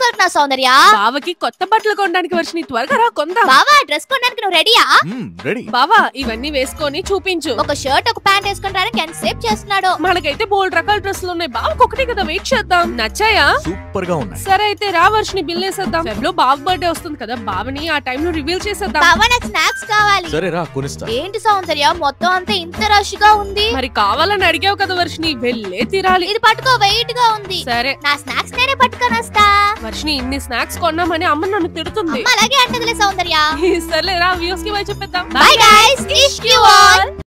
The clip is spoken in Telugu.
దొరుకుతున్నావు సౌందర్య బావకి కొత్త బట్టలు కొనడానికి వర్షిని త్వరగా రా కొందా బావా డ్రెస్ కొనడానికి నువ్వు రెడీయా రెడీ బావా ఇవన్నీ వేసుకొని చూపించు ఒక షర్ట్ ఒక ప్యాంట్ వేసుకుని రానికి ఎంత సేపు చేస్తున్నాడు మనకైతే బోల్డ్ రకాల డ్రెస్సులు ఉన్నాయి బావకు ఒకటే కదా వెయిట్ చేద్దాం నచ్చాయా సూపర్ గా ఉన్నాయి సరే అయితే రా వర్షిని బిల్ వేసేద్దాం ఫెబ్ లో బావ బర్త్డే వస్తుంది కదా బావని ఆ టైం లో రివీల్ చేసేద్దాం బావా నాకు స్నాక్స్ కావాలి సరే రా కొనిస్తా ఏంటి సౌందర్య మొత్తం అంతా ఇంత రష్ గా ఉంది మరి కావాలని అడిగావు కదా వర్షిని వెళ్ళే తీరాలి ఇది పట్టుకో వెయిట్ గా ఉంది సరే నా స్నాక్స్ నేనే పట్టుకొని వస్తా వర్షిని ఇన్ని స్నాక్స్ కొన్నామని అమ్మ నన్ను తిడుతుంది అమ్మ అలాగే అంటదిలే సౌందర్య సర్లే రా వ్యూస్ కి బై చెప్పేద్దాం bye guys wish you all